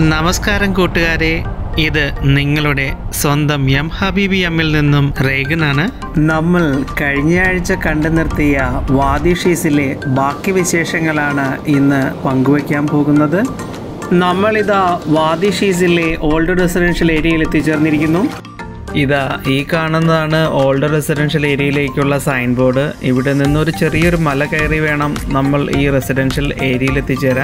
നമസ്കാരം കൂട്ടുകാരെ ഇത് നിങ്ങളുടെ സ്വന്തം എം ഹബീബി എമ്മിൽ നിന്നും റേഗനാണ് നമ്മൾ കഴിഞ്ഞ ആഴ്ച കണ്ടു നിർത്തിയ വാദി ഷീസിലെ ബാക്കി വിശേഷങ്ങളാണ് ഇന്ന് പങ്കുവയ്ക്കാൻ പോകുന്നത് നമ്മളിതാ വാദി ഷീസിലെ ഓൾഡ് റെസിഡൻഷ്യൽ ഏരിയയിൽ എത്തിച്ചേർന്നിരിക്കുന്നു ഇതാ ഈ കാണുന്നതാണ് ഓൾഡ് റെസിഡൻഷ്യൽ ഏരിയയിലേക്കുള്ള സൈൻ ബോർഡ് ഇവിടെ നിന്നൊരു ചെറിയൊരു മല കയറി വേണം നമ്മൾ ഈ റെസിഡൻഷ്യൽ ഏരിയയിൽ എത്തിച്ചേരാൻ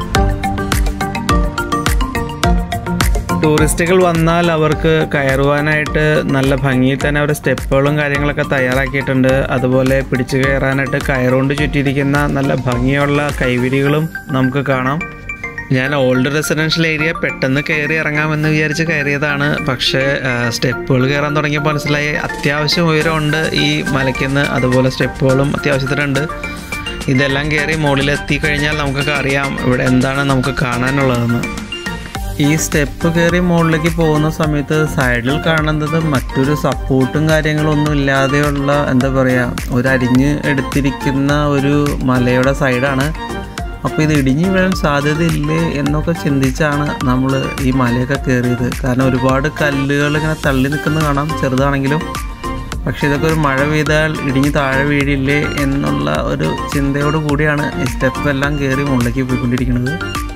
ടൂറിസ്റ്റുകൾ വന്നാൽ അവർക്ക് കയറുവാനായിട്ട് നല്ല ഭംഗിയിൽ തന്നെ അവർ സ്റ്റെപ്പുകളും കാര്യങ്ങളൊക്കെ തയ്യാറാക്കിയിട്ടുണ്ട് അതുപോലെ പിടിച്ചു കയറാനായിട്ട് കയറുകൊണ്ട് ചുറ്റിയിരിക്കുന്ന നല്ല ഭംഗിയുള്ള കൈവിരികളും നമുക്ക് കാണാം ഞാൻ ഓൾഡ് റെസിഡൻഷ്യൽ ഏരിയ പെട്ടെന്ന് കയറി ഇറങ്ങാമെന്ന് വിചാരിച്ച് കയറിയതാണ് പക്ഷേ സ്റ്റെപ്പുകൾ കയറാൻ തുടങ്ങിയപ്പോൾ മനസ്സിലായി അത്യാവശ്യം ഉയരമുണ്ട് ഈ മലയ്ക്കുന്ന് അതുപോലെ സ്റ്റെപ്പുകളും അത്യാവശ്യത്തിനുണ്ട് ഇതെല്ലാം കയറി മുകളിലെത്തി കഴിഞ്ഞാൽ നമുക്കൊക്കെ അറിയാം ഇവിടെ എന്താണ് നമുക്ക് കാണാനുള്ളതെന്ന് ഈ സ്റ്റെപ്പ് കയറി മുകളിലേക്ക് പോകുന്ന സമയത്ത് സൈഡിൽ കാണുന്നത് മറ്റൊരു സപ്പോർട്ടും കാര്യങ്ങളൊന്നും ഇല്ലാതെയുള്ള എന്താ പറയുക ഒരു അരിഞ്ഞ് എടുത്തിരിക്കുന്ന ഒരു മലയുടെ സൈഡാണ് അപ്പോൾ ഇത് ഇടിഞ്ഞു വീഴാൻ സാധ്യതയില്ലേ എന്നൊക്കെ ചിന്തിച്ചാണ് നമ്മൾ ഈ മലയൊക്കെ കയറിയത് കാരണം ഒരുപാട് കല്ലുകൾ ഇങ്ങനെ തള്ളി നിൽക്കുന്നത് കാണാം ചെറുതാണെങ്കിലും പക്ഷേ ഇതൊക്കെ ഒരു മഴ പെയ്താൽ ഇടിഞ്ഞ് താഴെ വീഴില്ലേ എന്നുള്ള ഒരു ചിന്തയോട് കൂടിയാണ് ഈ സ്റ്റെപ്പ് എല്ലാം കയറി മുകളിലേക്ക് പോയിക്കൊണ്ടിരിക്കുന്നത്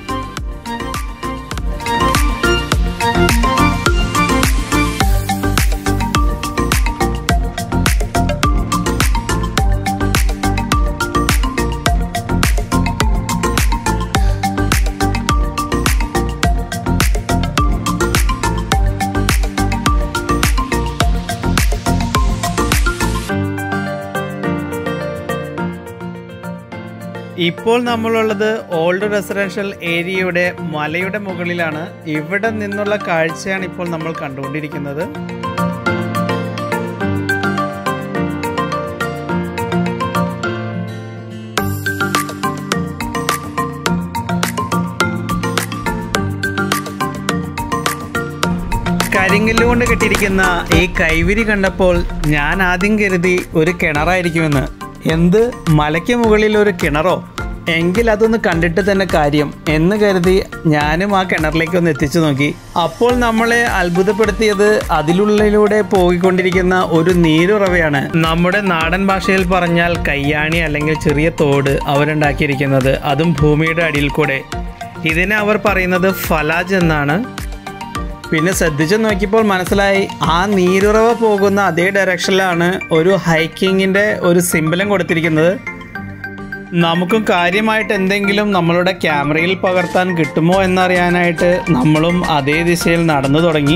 ഇപ്പോൾ നമ്മളുള്ളത് ഓൾഡ് റെസിഡൻഷ്യൽ ഏരിയയുടെ മലയുടെ മുകളിലാണ് ഇവിടെ നിന്നുള്ള കാഴ്ചയാണ് ഇപ്പോൾ നമ്മൾ കണ്ടുകൊണ്ടിരിക്കുന്നത് കരിങ്കല്ല് കൊണ്ട് കെട്ടിയിരിക്കുന്ന ഈ കൈവിരി കണ്ടപ്പോൾ ഞാൻ ആദ്യം കരുതി ഒരു കിണറായിരിക്കുമെന്ന് എന്ത് മലയ്ക്ക് മുകളിൽ ഒരു കിണറോ എങ്കിൽ അതൊന്ന് കണ്ടിട്ട് തന്നെ കാര്യം എന്ന് കരുതി ഞാനും ആ കിണറിലേക്ക് ഒന്ന് എത്തിച്ചു നോക്കി അപ്പോൾ നമ്മളെ അത്ഭുതപ്പെടുത്തിയത് അതിലുള്ളിലൂടെ പോയിക്കൊണ്ടിരിക്കുന്ന ഒരു നീരുറവയാണ് നമ്മുടെ നാടൻ ഭാഷയിൽ പറഞ്ഞാൽ കയ്യാണി അല്ലെങ്കിൽ ചെറിയ തോട് അവരുണ്ടാക്കിയിരിക്കുന്നത് അതും ഭൂമിയുടെ അടിയിൽ കൂടെ ഇതിനെ അവർ പറയുന്നത് ഫലാജ് എന്നാണ് പിന്നെ ശ്രദ്ധിച്ച് നോക്കിയപ്പോൾ മനസ്സിലായി ആ നീരുറവ പോകുന്ന അതേ ഡയറക്ഷനിലാണ് ഒരു ഹൈക്കിങ്ങിൻ്റെ ഒരു സിമ്പലം കൊടുത്തിരിക്കുന്നത് നമുക്കും കാര്യമായിട്ട് എന്തെങ്കിലും നമ്മളുടെ ക്യാമറയിൽ പകർത്താൻ കിട്ടുമോ എന്നറിയാനായിട്ട് നമ്മളും അതേ ദിശയിൽ നടന്നു തുടങ്ങി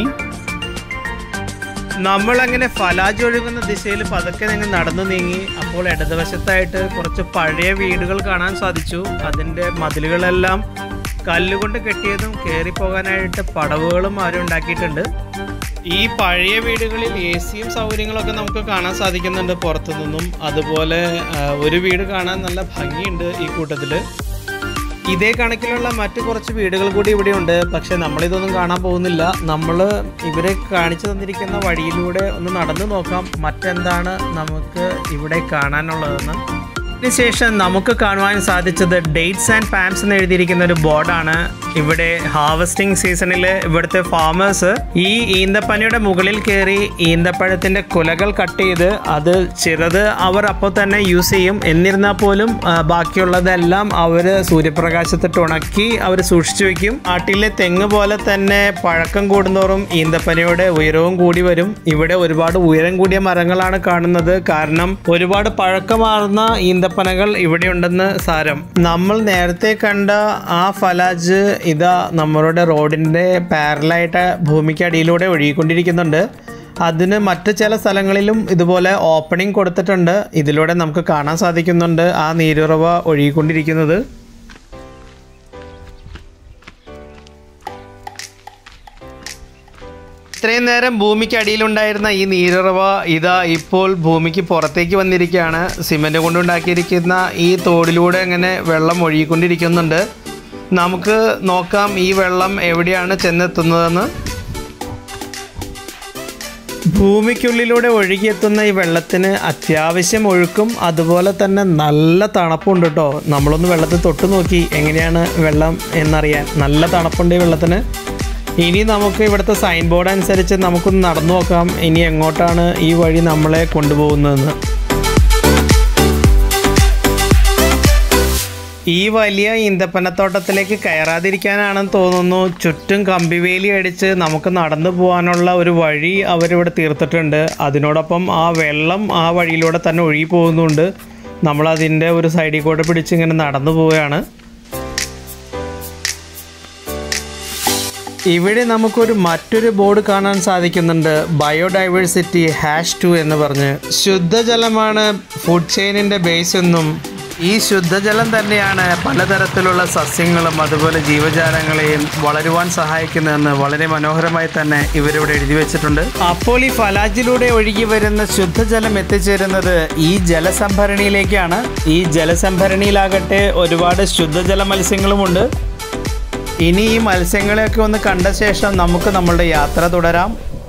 നമ്മൾ അങ്ങനെ ഫലാജ് ഒഴുകുന്ന ദിശയിൽ പതുക്കെ നിങ്ങൾ നടന്നു നീങ്ങി അപ്പോൾ ഇടതുവശത്തായിട്ട് കുറച്ച് പഴയ വീടുകൾ കാണാൻ സാധിച്ചു അതിൻ്റെ മതിലുകളെല്ലാം കല്ലുകൊണ്ട് കെട്ടിയതും കയറിപ്പോകാനായിട്ട് പടവുകളും അവരും ഉണ്ടാക്കിയിട്ടുണ്ട് ഈ പഴയ വീടുകളിൽ എ സിയും സൗകര്യങ്ങളൊക്കെ നമുക്ക് കാണാൻ സാധിക്കുന്നുണ്ട് പുറത്തു നിന്നും അതുപോലെ ആ, ഒരു വീട് കാണാൻ നല്ല ഭംഗിയുണ്ട് ഈ കൂട്ടത്തിൽ ഇതേ കണക്കിലുള്ള മറ്റു കുറച്ച് വീടുകൾ കൂടി ഇവിടെയുണ്ട് പക്ഷെ നമ്മളിതൊന്നും കാണാൻ പോകുന്നില്ല നമ്മൾ ഇവരെ കാണിച്ചു തന്നിരിക്കുന്ന വഴിയിലൂടെ ഒന്ന് നടന്നു നോക്കാം മറ്റെന്താണ് നമുക്ക് ഇവിടെ കാണാനുള്ളതെന്ന് അതിനുശേഷം നമുക്ക് കാണുവാൻ സാധിച്ചത് ഡേറ്റ്സ് ആൻഡ് പാംസ് എന്ന് എഴുതിയിരിക്കുന്ന ഒരു ബോർഡാണ് ഇവിടെ ഹാർവസ്റ്റിംഗ് സീസണിൽ ഇവിടുത്തെ ഫാമേഴ്സ് ഈ ഈന്തപ്പനയുടെ മുകളിൽ കയറി ഈന്തപ്പഴത്തിന്റെ കുലകൾ കട്ട് ചെയ്ത് അത് ചിറത് അവർ അപ്പോൾ തന്നെ യൂസ് ചെയ്യും എന്നിരുന്നാൽ പോലും ആ, ബാക്കിയുള്ളതെല്ലാം അവർ സൂര്യപ്രകാശത്തിട്ട് ഉണക്കി അവർ സൂക്ഷിച്ചു വെക്കും നാട്ടിലെ തെങ്ങ് പോലെ തന്നെ പഴക്കം കൂടുന്തോറും ഈന്തപ്പനയുടെ ഉയരവും കൂടി വരും ഇവിടെ ഒരുപാട് ഉയരം കൂടിയ മരങ്ങളാണ് കാണുന്നത് കാരണം ഒരുപാട് പഴക്കമാർന്ന ഈന്തപ്പനകൾ ഇവിടെ ഉണ്ടെന്ന് സാരം നമ്മൾ നേരത്തെ കണ്ട ആ ഫലാജ് ഇതാ നമ്മളുടെ റോഡിൻ്റെ പാരലായിട്ട് ഭൂമിക്കടിയിലൂടെ ഒഴുകിക്കൊണ്ടിരിക്കുന്നുണ്ട് അതിന് മറ്റ് ചില സ്ഥലങ്ങളിലും ഇതുപോലെ ഓപ്പണിംഗ് കൊടുത്തിട്ടുണ്ട് ഇതിലൂടെ നമുക്ക് കാണാൻ സാധിക്കുന്നുണ്ട് ആ നീരുറവ ഒഴുകിക്കൊണ്ടിരിക്കുന്നത് ഇത്രയും നേരം ഭൂമിക്ക് അടിയിലുണ്ടായിരുന്ന ഈ നീരുറവ ഇതാ ഇപ്പോൾ ഭൂമിക്ക് പുറത്തേക്ക് വന്നിരിക്കുകയാണ് സിമെന്റ് കൊണ്ടുണ്ടാക്കിയിരിക്കുന്ന ഈ തോടിലൂടെ അങ്ങനെ വെള്ളം ഒഴുകിക്കൊണ്ടിരിക്കുന്നുണ്ട് നമുക്ക് നോക്കാം ഈ വെള്ളം എവിടെയാണ് ചെന്നെത്തുന്നതെന്ന് ഭൂമിക്കുള്ളിലൂടെ ഒഴുകിയെത്തുന്ന ഈ വെള്ളത്തിന് അത്യാവശ്യം ഒഴുക്കും അതുപോലെ തന്നെ നല്ല തണുപ്പുണ്ട് കേട്ടോ നമ്മളൊന്ന് വെള്ളത്തിൽ തൊട്ട് നോക്കി എങ്ങനെയാണ് വെള്ളം എന്നറിയാൻ നല്ല തണുപ്പുണ്ട് ഈ വെള്ളത്തിന് ഇനി നമുക്ക് ഇവിടുത്തെ സൈൻ ബോർഡ് അനുസരിച്ച് നമുക്കൊന്ന് നടന്നു നോക്കാം ഇനി എങ്ങോട്ടാണ് ഈ വഴി നമ്മളെ കൊണ്ടുപോകുന്നതെന്ന് ഈ വലിയ ഈന്തപ്പനത്തോട്ടത്തിലേക്ക് കയറാതിരിക്കാനാണെന്ന് തോന്നുന്നു ചുറ്റും കമ്പിവേലി അടിച്ച് നമുക്ക് നടന്നു പോകാനുള്ള ഒരു വഴി അവരിവിടെ തീർത്തിട്ടുണ്ട് അതിനോടൊപ്പം ആ വെള്ളം ആ വഴിയിലൂടെ തന്നെ ഒഴുകി പോകുന്നുണ്ട് നമ്മളതിൻ്റെ ഒരു സൈഡിൽ കൂടെ പിടിച്ച് ഇങ്ങനെ നടന്നു പോവുകയാണ് ഇവിടെ നമുക്കൊരു മറ്റൊരു ബോർഡ് കാണാൻ സാധിക്കുന്നുണ്ട് ബയോഡൈവേഴ്സിറ്റി ഹാഷ് ടു എന്ന് പറഞ്ഞ് ശുദ്ധജലമാണ് ഫുഡ് ചെയിനിൻ്റെ ബേസ് എന്നും ഈ ശുദ്ധജലം തന്നെയാണ് പലതരത്തിലുള്ള സസ്യങ്ങളും അതുപോലെ ജീവജാലങ്ങളെയും വളരുവാൻ സഹായിക്കുന്നതെന്ന് വളരെ മനോഹരമായി തന്നെ ഇവരിവിടെ എഴുതി വെച്ചിട്ടുണ്ട് അപ്പോൾ ഈ ഫലാജിലൂടെ ഒഴുകി വരുന്ന ശുദ്ധജലം എത്തിച്ചേരുന്നത് ഈ ജലസംഭരണിയിലേക്കാണ് ഈ ജലസംഭരണിയിലാകട്ടെ ഒരുപാട് ശുദ്ധജല മത്സ്യങ്ങളുമുണ്ട് ഇനി ഈ മത്സ്യങ്ങളെയൊക്കെ ഒന്ന് കണ്ട ശേഷം നമുക്ക് നമ്മളുടെ യാത്ര തുടരാം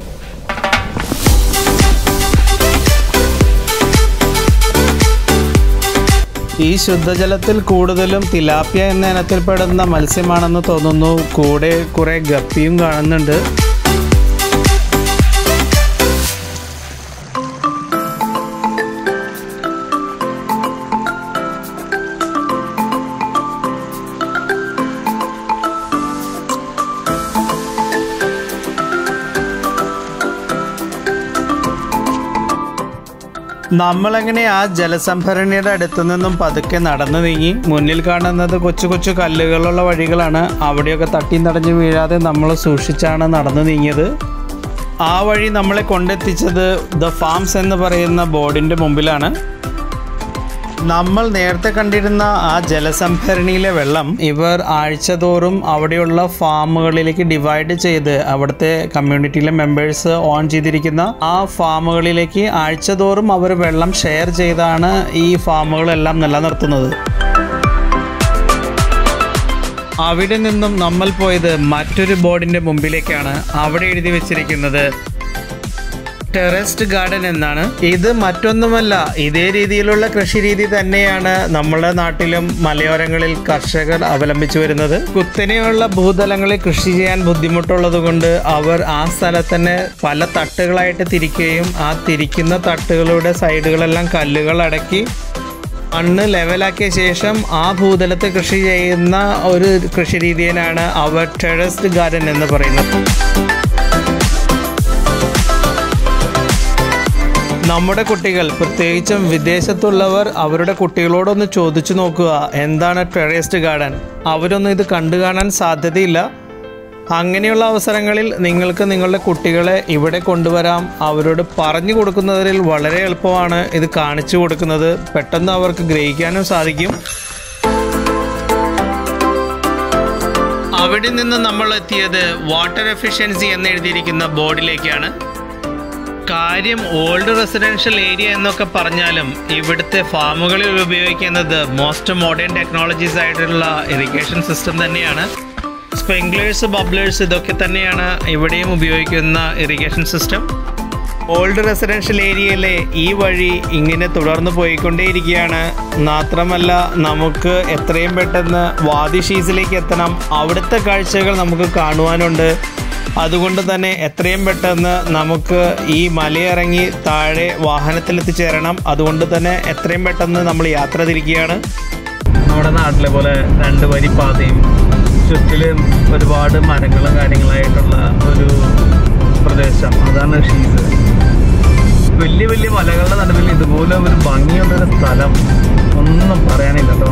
ഈ ശുദ്ധജലത്തിൽ കൂടുതലും തിലാപ്പിയ എന്ന ഇനത്തിൽപ്പെടുന്ന മത്സ്യമാണെന്ന് തോന്നുന്നു കൂടെ കുറെ ഗപ്പിയും കാണുന്നുണ്ട് നമ്മളങ്ങനെ ആ ജലസംഭരണിയുടെ അടുത്തു നിന്നും പതുക്കെ നടന്നു നീങ്ങി മുന്നിൽ കാണുന്നത് കൊച്ചു കൊച്ചു കല്ലുകളുള്ള വഴികളാണ് അവിടെയൊക്കെ തട്ടിയും തടഞ്ഞു വീഴാതെ നമ്മൾ സൂക്ഷിച്ചാണ് നടന്നു നീങ്ങിയത് ആ വഴി നമ്മളെ കൊണ്ടെത്തിച്ചത് ദ ഫാംസ് എന്ന് പറയുന്ന ബോർഡിൻ്റെ മുമ്പിലാണ് നമ്മൾ നേരത്തെ കണ്ടിരുന്ന ആ ജലസംഭരണിയിലെ വെള്ളം ഇവർ ആഴ്ചതോറും അവിടെയുള്ള ഫാമുകളിലേക്ക് ഡിവൈഡ് ചെയ്ത് അവിടുത്തെ കമ്മ്യൂണിറ്റിയിലെ മെമ്പേഴ്സ് ഓൺ ചെയ്തിരിക്കുന്ന ആ ഫാമുകളിലേക്ക് ആഴ്ചതോറും അവർ വെള്ളം ഷെയർ ചെയ്താണ് ഈ ഫാമുകളെല്ലാം നിലനിർത്തുന്നത് അവിടെ നിന്നും നമ്മൾ പോയത് മറ്റൊരു ബോർഡിന്റെ മുമ്പിലേക്കാണ് അവിടെ എഴുതി വെച്ചിരിക്കുന്നത് ടെറസ്റ്റ് ഗാർഡൻ എന്നാണ് ഇത് മറ്റൊന്നുമല്ല ഇതേ രീതിയിലുള്ള കൃഷി രീതി തന്നെയാണ് നമ്മുടെ നാട്ടിലും മലയോരങ്ങളിൽ കർഷകർ അവലംബിച്ചു വരുന്നത് കുത്തനെയുള്ള ഭൂതലങ്ങളിൽ കൃഷി ചെയ്യാൻ ബുദ്ധിമുട്ടുള്ളത് കൊണ്ട് അവർ ആ സ്ഥലത്ത് തന്നെ പല തട്ടുകളായിട്ട് തിരിക്കുകയും ആ തിരിക്കുന്ന തട്ടുകളുടെ സൈഡുകളെല്ലാം കല്ലുകൾ അടക്കി മണ്ണ് ലെവലാക്കിയ ശേഷം ആ ഭൂതലത്ത് കൃഷി ചെയ്യുന്ന ഒരു കൃഷി രീതിയാണ് അവർ ടെറസ്ഡ് ഗാർഡൻ എന്ന് പറയുന്നത് നമ്മുടെ കുട്ടികൾ പ്രത്യേകിച്ചും വിദേശത്തുള്ളവർ അവരുടെ കുട്ടികളോടൊന്ന് ചോദിച്ചു നോക്കുക എന്താണ് ടെറേസ്റ്റ് ഗാർഡൻ അവരൊന്നും ഇത് കണ്ടു കാണാൻ സാധ്യതയില്ല അങ്ങനെയുള്ള അവസരങ്ങളിൽ നിങ്ങൾക്ക് നിങ്ങളുടെ കുട്ടികളെ ഇവിടെ കൊണ്ടുവരാം അവരോട് പറഞ്ഞു കൊടുക്കുന്നതിൽ വളരെ എളുപ്പമാണ് ഇത് കാണിച്ചു കൊടുക്കുന്നത് പെട്ടെന്ന് അവർക്ക് ഗ്രഹിക്കാനും സാധിക്കും അവിടെ നിന്ന് നമ്മൾ എത്തിയത് വാട്ടർ എഫിഷ്യൻസി എന്ന് എഴുതിയിരിക്കുന്ന ബോർഡിലേക്കാണ് കാര്യം ഓൾഡ് റെസിഡൻഷ്യൽ ഏരിയ എന്നൊക്കെ പറഞ്ഞാലും ഇവിടുത്തെ ഫാമുകളിൽ ഉപയോഗിക്കുന്നത് മോസ്റ്റ് മോഡേൺ ടെക്നോളജീസ് ആയിട്ടുള്ള ഇറിഗേഷൻ സിസ്റ്റം തന്നെയാണ് സ്പ്രിംഗ്ലേഴ്സ് ബബ്ലേഴ്സ് ഇതൊക്കെ തന്നെയാണ് ഇവിടെയും ഉപയോഗിക്കുന്ന ഇറിഗേഷൻ സിസ്റ്റം ഓൾഡ് റെസിഡൻഷ്യൽ ഏരിയയിലെ ഈ വഴി ഇങ്ങനെ തുടർന്ന് പോയിക്കൊണ്ടേയിരിക്കുകയാണ് മാത്രമല്ല നമുക്ക് എത്രയും പെട്ടെന്ന് വാദി ഷീസിലേക്ക് എത്തണം അവിടുത്തെ കാഴ്ചകൾ നമുക്ക് കാണുവാനുണ്ട് അതുകൊണ്ട് തന്നെ എത്രയും പെട്ടെന്ന് നമുക്ക് ഈ മലയിറങ്ങി താഴെ വാഹനത്തിലെത്തിച്ചേരണം അതുകൊണ്ട് തന്നെ എത്രയും പെട്ടെന്ന് നമ്മൾ യാത്ര തിരിക്കുകയാണ് നമ്മുടെ നാട്ടിലെ പോലെ രണ്ട് വരി പാതയും ചുറ്റിലും ഒരുപാട് മരങ്ങളും കാര്യങ്ങളായിട്ടുള്ള ഒരു പ്രദേശം അതാണ് ഷീസ് വലിയ വലിയ മലകളുടെ നടുവിൽ ഇതുപോലെ ഒരു ഭംഗിയുള്ളൊരു സ്ഥലം ഒന്നും പറയാനില്ല കേട്ടോ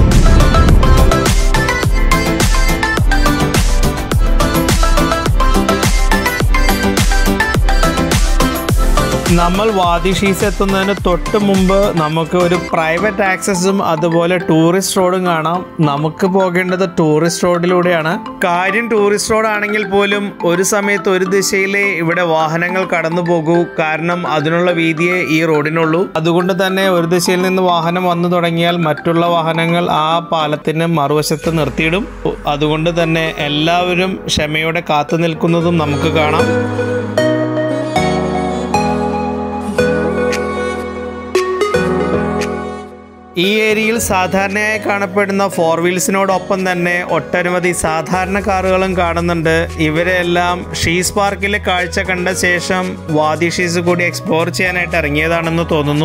നമ്മൾ വാദി ഷീസ് എത്തുന്നതിന് തൊട്ട് മുമ്പ് നമുക്ക് ഒരു പ്രൈവറ്റ് ആക്സസും അതുപോലെ ടൂറിസ്റ്റ് റോഡും കാണാം നമുക്ക് പോകേണ്ടത് ടൂറിസ്റ്റ് റോഡിലൂടെയാണ് കാര്യം ടൂറിസ്റ്റ് റോഡ് ആണെങ്കിൽ പോലും ഒരു സമയത്ത് ഒരു ദിശയിലേ ഇവിടെ വാഹനങ്ങൾ കടന്നു പോകൂ കാരണം അതിനുള്ള വീതിയെ ഈ റോഡിനുള്ളൂ അതുകൊണ്ട് തന്നെ ഒരു ദിശയിൽ നിന്ന് വാഹനം വന്നു തുടങ്ങിയാൽ മറ്റുള്ള വാഹനങ്ങൾ ആ പാലത്തിന് മറുവശത്ത് നിർത്തിയിടും അതുകൊണ്ട് തന്നെ എല്ലാവരും ക്ഷമയോടെ കാത്തു നിൽക്കുന്നതും നമുക്ക് കാണാം ഈ ഏരിയയിൽ സാധാരണയായി കാണപ്പെടുന്ന ഫോർ വീൽസിനോടൊപ്പം തന്നെ ഒട്ടനവധി സാധാരണ കാറുകളും കാണുന്നുണ്ട് ഇവരെല്ലാം ഷീസ് പാർക്കിലെ കാഴ്ച കണ്ട ശേഷം വാദി ഷീസ് കൂടി എക്സ്പ്ലോർ ചെയ്യാനായിട്ട് ഇറങ്ങിയതാണെന്ന് തോന്നുന്നു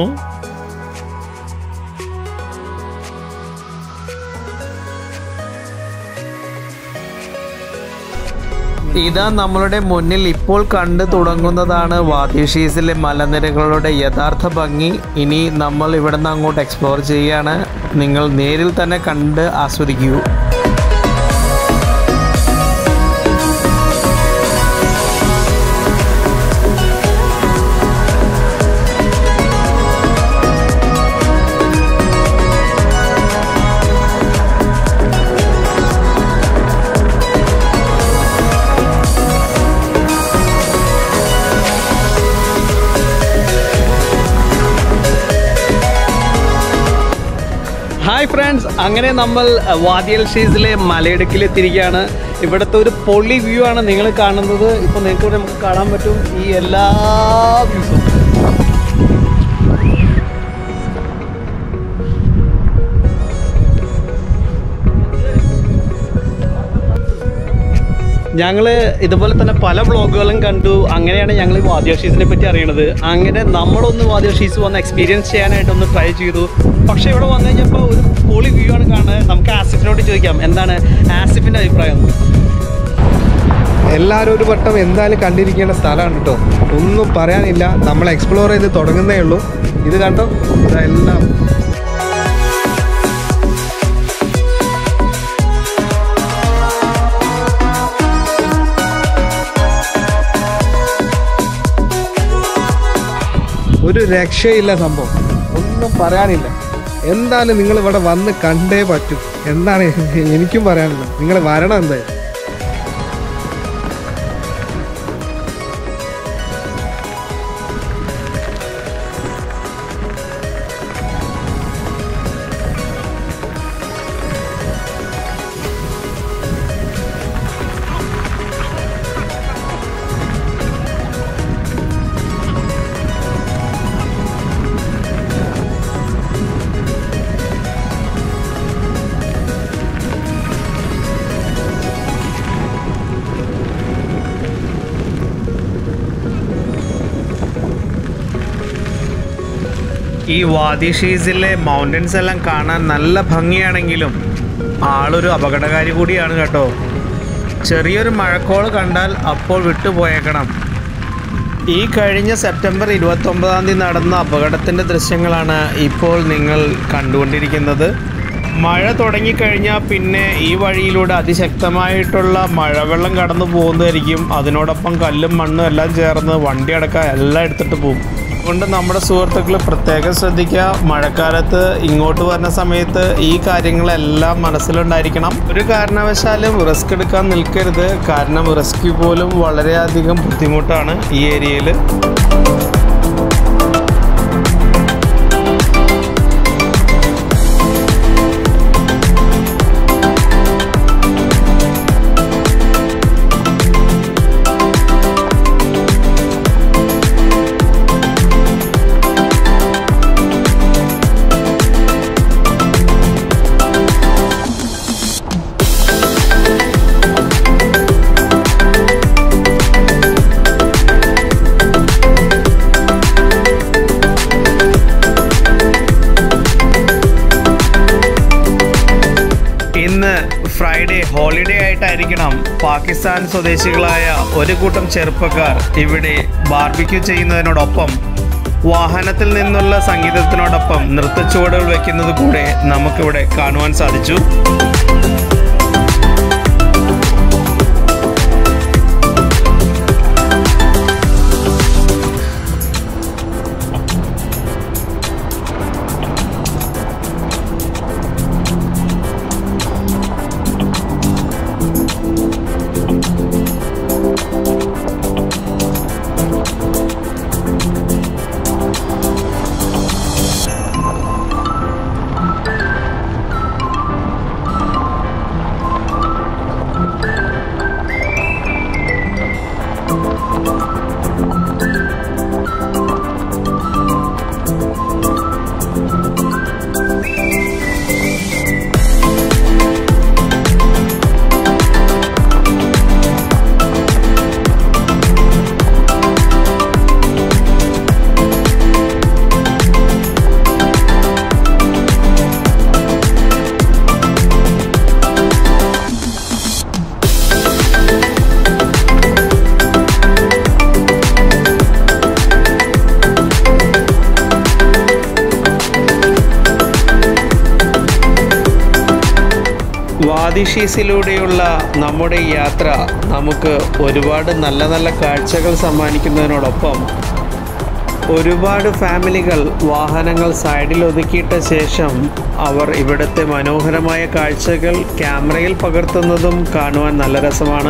ഇതാ നമ്മളുടെ മുന്നിൽ ഇപ്പോൾ കണ്ടു തുടങ്ങുന്നതാണ് വാദിഷീസിലെ മലനിരകളുടെ യഥാർത്ഥ ഭംഗി ഇനി നമ്മൾ ഇവിടെ നിന്ന് അങ്ങോട്ട് എക്സ്പ്ലോർ ചെയ്യുകയാണ് നിങ്ങൾ നേരിൽ തന്നെ കണ്ട് ആസ്വദിക്കൂ ഹായ് ഫ്രണ്ട്സ് അങ്ങനെ നമ്മൾ വാദിയൽ ഷീസിലെ മലയിടുക്കിലെത്തിയിരിക്കുകയാണ് ഇവിടുത്തെ ഒരു പൊള്ളി വ്യൂ ആണ് നിങ്ങൾ കാണുന്നത് ഇപ്പോൾ നിങ്ങൾക്ക് ഇവിടെ നമുക്ക് കാണാൻ പറ്റും ഈ എല്ലാ വ്യൂസും ഞങ്ങൾ ഇതുപോലെ തന്നെ പല വ്ളോഗുകളും കണ്ടു അങ്ങനെയാണ് ഞങ്ങൾ ഈ വാദ്യ ഷീസിനെ പറ്റി അറിയണത് അങ്ങനെ നമ്മളൊന്ന് വാദ്യ ഷീസ് വന്ന് എക്സ്പീരിയൻസ് ചെയ്യാനായിട്ട് ഒന്ന് ട്രൈ ചെയ്തു പക്ഷേ ഇവിടെ വന്നു കഴിഞ്ഞപ്പോൾ ഒരു പൊളി വ്യൂ ആണ് കാണുന്നത് നമുക്ക് ആസിഫിനോട് ചോദിക്കാം എന്താണ് ആസിഫിൻ്റെ അഭിപ്രായം എല്ലാവരും ഒരു വട്ടം എന്തായാലും കണ്ടിരിക്കേണ്ട സ്ഥലമാണ് കേട്ടോ ഒന്നും പറയാനില്ല നമ്മൾ എക്സ്പ്ലോർ ചെയ്ത് തുടങ്ങുന്നേ ഉള്ളൂ ഇത് കണ്ടോ ഇതെല്ലാം ഒരു രക്ഷയില്ല സംഭവം ഒന്നും പറയാനില്ല എന്തായാലും നിങ്ങൾ ഇവിടെ വന്ന് കണ്ടേ പറ്റൂ എന്താണ് എനിക്കും പറയാനുള്ളത് നിങ്ങൾ വരണം എന്തായാലും ഈ വാദി ഷീസിലെ മൗണ്ടൻസ് എല്ലാം കാണാൻ നല്ല ഭംഗിയാണെങ്കിലും ആളൊരു അപകടകാരി കൂടിയാണ് കേട്ടോ ചെറിയൊരു മഴക്കോള് കണ്ടാൽ അപ്പോൾ വിട്ടുപോയേക്കണം ഈ കഴിഞ്ഞ സെപ്റ്റംബർ ഇരുപത്തൊമ്പതാം തീയതി നടന്ന അപകടത്തിൻ്റെ ദൃശ്യങ്ങളാണ് ഇപ്പോൾ നിങ്ങൾ കണ്ടുകൊണ്ടിരിക്കുന്നത് മഴ തുടങ്ങിക്കഴിഞ്ഞാൽ പിന്നെ ഈ വഴിയിലൂടെ അതിശക്തമായിട്ടുള്ള മഴവെള്ളം കടന്നു പോകുന്നതായിരിക്കും അതിനോടൊപ്പം കല്ലും മണ്ണും എല്ലാം ചേർന്ന് വണ്ടി അടക്കം എല്ലാം എടുത്തിട്ട് പോകും അതുകൊണ്ട് നമ്മുടെ സുഹൃത്തുക്കൾ പ്രത്യേകം ശ്രദ്ധിക്കുക മഴക്കാലത്ത് ഇങ്ങോട്ട് വരുന്ന സമയത്ത് ഈ കാര്യങ്ങളെല്ലാം മനസ്സിലുണ്ടായിരിക്കണം ഒരു കാരണവശാലും റിസ്ക് എടുക്കാൻ നിൽക്കരുത് കാരണം റെസ്ക്യൂ പോലും വളരെയധികം ബുദ്ധിമുട്ടാണ് ഈ ഏരിയയിൽ ഇന്ന് ഫ്രൈഡേ ഹോളിഡേ ആയിട്ടായിരിക്കണം പാകിസ്ഥാൻ സ്വദേശികളായ ഒരു കൂട്ടം ചെറുപ്പക്കാർ ഇവിടെ ബാർബിക്യൂ ചെയ്യുന്നതിനോടൊപ്പം വാഹനത്തിൽ നിന്നുള്ള സംഗീതത്തിനോടൊപ്പം നൃത്തച്ചുവടുകൾ വെക്കുന്നത് കൂടെ നമുക്കിവിടെ കാണുവാൻ സാധിച്ചു വാദിഷീസിലൂടെയുള്ള നമ്മുടെ ഈ യാത്ര നമുക്ക് ഒരുപാട് നല്ല നല്ല കാഴ്ചകൾ സമ്മാനിക്കുന്നതിനോടൊപ്പം ഒരുപാട് ഫാമിലികൾ വാഹനങ്ങൾ സൈഡിൽ ഒതുക്കിയിട്ട ശേഷം അവർ ഇവിടുത്തെ മനോഹരമായ കാഴ്ചകൾ ക്യാമറയിൽ പകർത്തുന്നതും കാണുവാൻ നല്ല രസമാണ്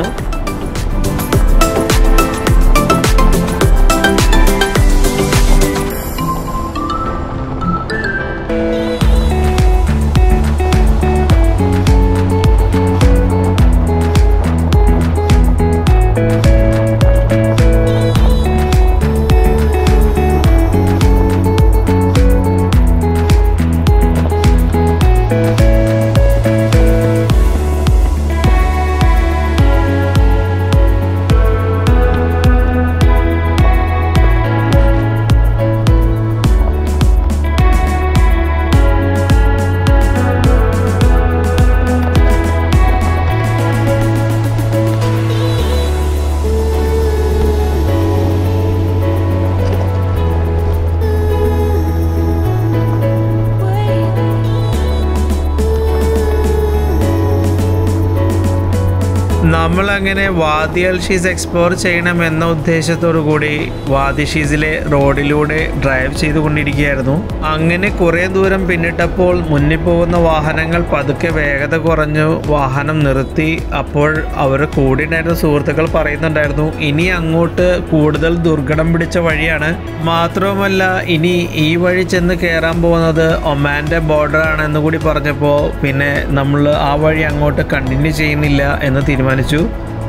നമ്മളങ്ങനെ വാദി അൽഷീസ് എക്സ്പ്ലോർ ചെയ്യണം എന്ന ഉദ്ദേശത്തോടു കൂടി വാദി ഷീസിലെ റോഡിലൂടെ ഡ്രൈവ് ചെയ്തുകൊണ്ടിരിക്കുകയായിരുന്നു അങ്ങനെ കുറേ ദൂരം പിന്നിട്ടപ്പോൾ മുന്നിൽ പോകുന്ന വാഹനങ്ങൾ പതുക്കെ വേഗത കുറഞ്ഞു വാഹനം നിർത്തി അപ്പോൾ അവർ കൂടെ ഉണ്ടായിരുന്ന സുഹൃത്തുക്കൾ പറയുന്നുണ്ടായിരുന്നു ഇനി അങ്ങോട്ട് കൂടുതൽ ദുർഘടം പിടിച്ച വഴിയാണ് മാത്രവുമല്ല ഇനി ഈ വഴി ചെന്ന് കയറാൻ പോകുന്നത് ഒമാൻ്റെ ബോർഡർ ആണെന്ന് കൂടി പറഞ്ഞപ്പോൾ പിന്നെ നമ്മൾ ആ വഴി അങ്ങോട്ട് കണ്ടിന്യൂ ചെയ്യുന്നില്ല എന്ന് തീരുമാനിച്ചു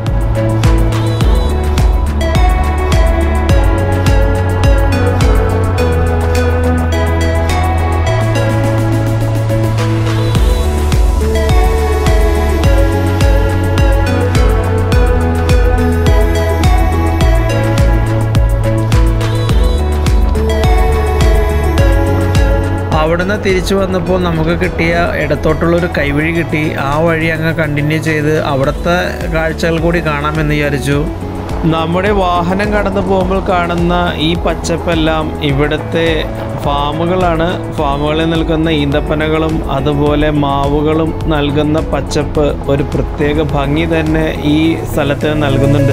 അവിടുന്ന് തിരിച്ചു വന്നപ്പോൾ നമുക്ക് കിട്ടിയ ഇടത്തോട്ടുള്ളൊരു കൈവഴി കിട്ടി ആ വഴി അങ്ങ് കണ്ടിന്യൂ ചെയ്ത് അവിടുത്തെ കാഴ്ചകൾ കൂടി കാണാമെന്ന് വിചാരിച്ചു നമ്മുടെ വാഹനം കടന്നു പോകുമ്പോൾ കാണുന്ന ഈ പച്ചപ്പെല്ലാം ഇവിടുത്തെ ഫാമുകളാണ് ഫാമുകളിൽ നിൽക്കുന്ന ഈന്തപ്പനകളും അതുപോലെ മാവുകളും നൽകുന്ന പച്ചപ്പ് ഒരു പ്രത്യേക ഭംഗി തന്നെ ഈ സ്ഥലത്തിന് നൽകുന്നുണ്ട്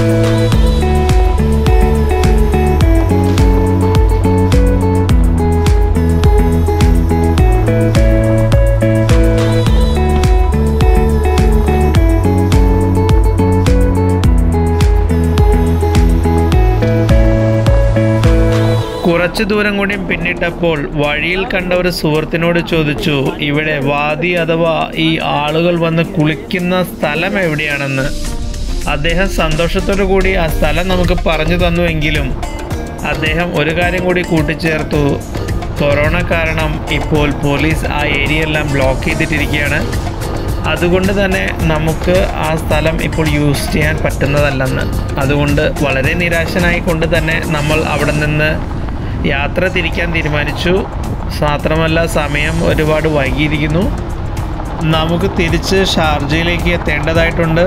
കുറച്ചു ദൂരം കൂടി പിന്നിട്ടപ്പോൾ വഴിയിൽ കണ്ട ഒരു സുഹൃത്തിനോട് ചോദിച്ചു ഇവിടെ വാദി അഥവാ ഈ ആളുകൾ വന്ന് കുളിക്കുന്ന സ്ഥലം എവിടെയാണെന്ന് അദ്ദേഹം സന്തോഷത്തോടു കൂടി ആ സ്ഥലം നമുക്ക് പറഞ്ഞു തന്നുവെങ്കിലും അദ്ദേഹം ഒരു കാര്യം കൂടി കൂട്ടിച്ചേർത്തു കൊറോണ കാരണം ഇപ്പോൾ പോലീസ് ആ ഏരിയ എല്ലാം ബ്ലോക്ക് ചെയ്തിട്ടിരിക്കുകയാണ് അതുകൊണ്ട് തന്നെ നമുക്ക് ആ സ്ഥലം ഇപ്പോൾ യൂസ് ചെയ്യാൻ പറ്റുന്നതല്ലെന്ന് അതുകൊണ്ട് വളരെ നിരാശനായി കൊണ്ട് തന്നെ നമ്മൾ അവിടെ നിന്ന് യാത്ര തിരിക്കാൻ തീരുമാനിച്ചു മാത്രമല്ല സമയം ഒരുപാട് വൈകിയിരിക്കുന്നു നമുക്ക് തിരിച്ച് ഷാർജയിലേക്ക് എത്തേണ്ടതായിട്ടുണ്ട്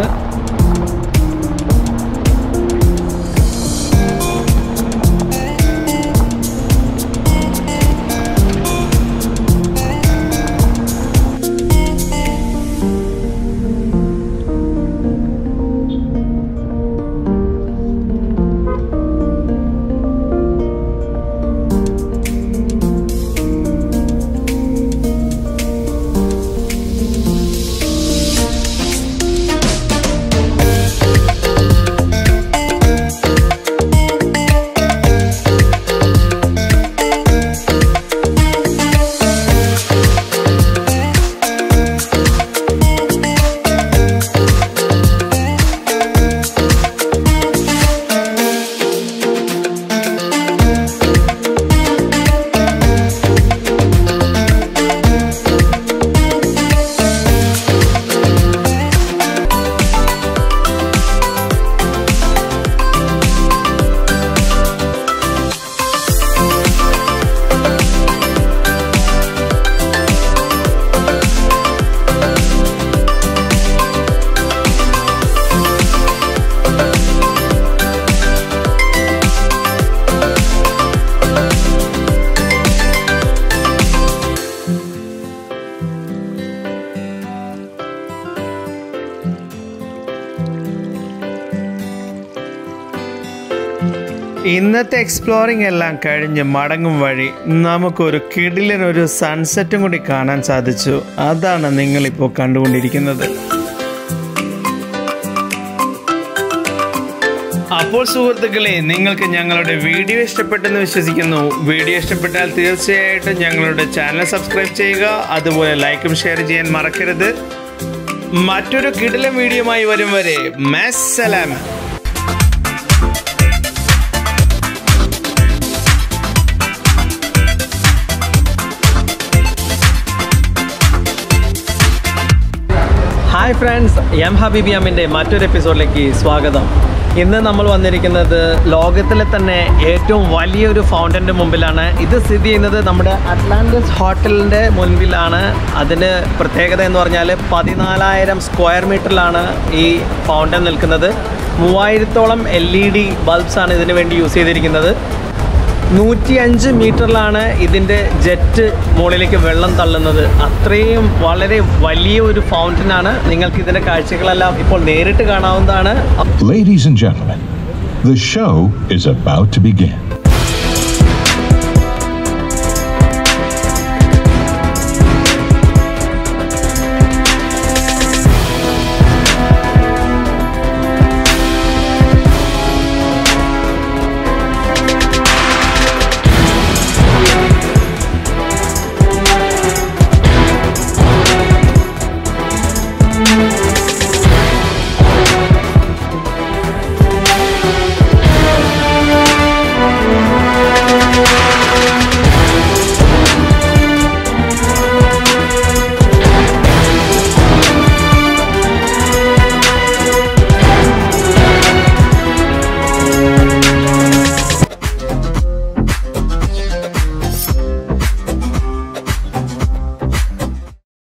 ഇന്നത്തെ എക്സ്പ്ലോറിംഗ് എല്ലാം കഴിഞ്ഞ് മടങ്ങും വഴി നമുക്കൊരു കിടിലൻ ഒരു സൺസെറ്റും കൂടി കാണാൻ സാധിച്ചു അതാണ് നിങ്ങളിപ്പോൾ കണ്ടുകൊണ്ടിരിക്കുന്നത് അപ്പോൾ സുഹൃത്തുക്കളെ നിങ്ങൾക്ക് ഞങ്ങളുടെ വീഡിയോ ഇഷ്ടപ്പെട്ടെന്ന് വിശ്വസിക്കുന്നു വീഡിയോ ഇഷ്ടപ്പെട്ടാൽ തീർച്ചയായിട്ടും ഞങ്ങളുടെ ചാനൽ സബ്സ്ക്രൈബ് ചെയ്യുക അതുപോലെ ലൈക്കും ഷെയർ ചെയ്യാൻ മറക്കരുത് മറ്റൊരു കിടിലൻ വീഡിയോയുമായി വരും വരെ മസ്സലാമ ഹായ് ഫ്രണ്ട്സ് എം ഹബീബി അമ്മിൻ്റെ മറ്റൊരു എപ്പിസോഡിലേക്ക് സ്വാഗതം ഇന്ന് നമ്മൾ വന്നിരിക്കുന്നത് ലോകത്തിലെ തന്നെ ഏറ്റവും വലിയൊരു ഫൗണ്ടൻ്റെ മുമ്പിലാണ് ഇത് സ്ഥിതി ചെയ്യുന്നത് നമ്മുടെ അറ്റ്ലാന്റിസ് ഹോട്ടലിൻ്റെ മുൻപിലാണ് അതിന് പ്രത്യേകത എന്ന് പറഞ്ഞാൽ പതിനാലായിരം സ്ക്വയർ മീറ്ററിലാണ് ഈ ഫൗണ്ടൻ നിൽക്കുന്നത് മൂവായിരത്തോളം എൽ ഇ ഡി ബൾബ്സാണ് ഇതിനു വേണ്ടി യൂസ് ചെയ്തിരിക്കുന്നത് നൂറ്റി അഞ്ച് മീറ്ററിലാണ് ഇതിൻ്റെ ജെറ്റ് മുകളിലേക്ക് വെള്ളം തള്ളുന്നത് അത്രയും വളരെ വലിയ ഒരു ഫൗണ്ടനാണ് നിങ്ങൾക്ക് ഇതിൻ്റെ കാഴ്ചകളെല്ലാം ഇപ്പോൾ നേരിട്ട് കാണാവുന്നതാണ് Ladies and gentlemen, the show is about to begin.